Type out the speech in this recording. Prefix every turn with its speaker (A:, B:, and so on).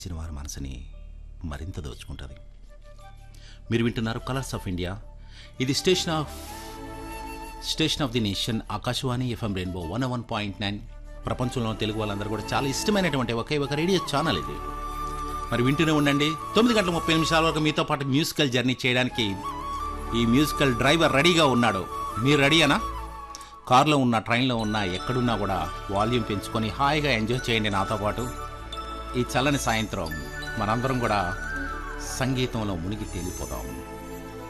A: ఇచ్చిన వారి మనసుని మరింత దోచుకుంటుంది మీరు వింటున్నారు కలర్స్ ఆఫ్ ఇండియా ఇది station of station of the nation Akashvani FM rainbow one one point nine ప్రపంచంలో తెలుగు వాళ్ళందరూ కూడా చాలా ఇష్టమైనటువంటి ఒకే ఒక రేడియో ఛానల్ ఇది మరి వింటూనే ఉండండి తొమ్మిది గంటల ముప్పై నిమిషాల వరకు మీతో పాటు మ్యూజికల్ జర్నీ చేయడానికి ఈ మ్యూజికల్ డ్రైవర్ రెడీగా ఉన్నాడు మీరు రెడీయేనా కార్లో ఉన్న ట్రైన్లో ఉన్న ఎక్కడున్నా కూడా వాల్యూమ్ పెంచుకొని హాయిగా ఎంజాయ్ చేయండి నాతో పాటు ఈ చల్లని సాయంత్రం మనందరం కూడా సంగీతంలో మునిగి తేలిపోదాం